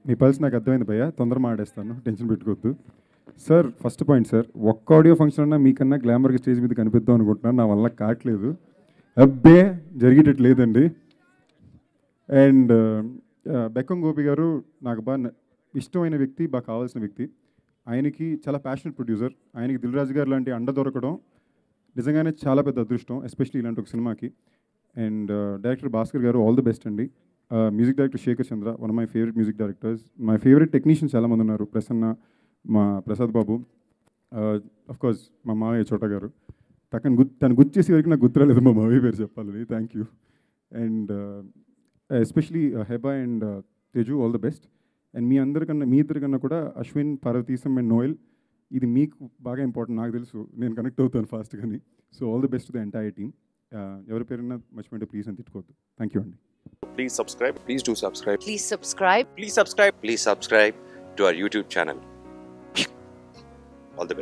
మీ pulse నాకు అర్థమైంది భయ్య తొందర మాడేస్తాను టెన్షన్ పెట్టుకోవద్దు సార్ ఫస్ట్ పాయింట్ సార్ ఒక్క ఆడియో ఫంక్షన్ అన్నా మీకన్నా గ్లామర్గా స్టేజ్ మీద కనిపిద్దాం అనుకుంటున్నాను నా వల్ల కావట్లేదు అబ్బే జరిగేటట్టు లేదండి అండ్ బెక్కం గోపి గారు నాకు బాగా న- ఇష్టమైన వ్యక్తి బాగా కావాల్సిన వ్యక్తి ఆయనకి చాలా ప్యాషనెట్ ప్రొడ్యూసర్ ఆయనకి దిల్ రాజు గారు లాంటి అండ దొరకడం నిజంగానే చాలా పెద్ద అదృష్టం ఎస్పెషల్లీ ఇలాంటి ఒక సినిమాకి అండ్ డైరెక్టర్ భాస్కర్ గారు ఆల్ ది బెస్ట్ అండి music director Shekhar Chandra one my favourite music directors my favourite technicians చాలామంది ఉన్నారు ప్రసన్న మా ప్రసాద్ బాబు అఫ్ కోర్స్ మా మావయ్య చోట గారు తనకు గుర్తు తను గుర్తు చేసే వరకు నాకు గుర్తురాలేదు మా మావయ్య పేరు చెప్పాలని thank you and especially Heba and Teju all the best and మీ అందరికన్నా మీ ఇద్దరికన్నా కూడా అశ్విన్ పార్వతీసం అండ్ నోయల్ ఇది మీకు బాగా ఇంపార్టెంట్ నాకు తెలుసు నేను కనెక్ట్ అవుతాను ఫాస్ట్ కానీ so all the best the entire team ఎవరి పేరున్నా మర్చిపోయింటే ప్లీజ్ అని తిట్టుకోవద్దు థ్యాంక్ యూ అండి Please subscribe. Please do subscribe. Please subscribe. Please subscribe. Please subscribe to our YouTube channel. All the best.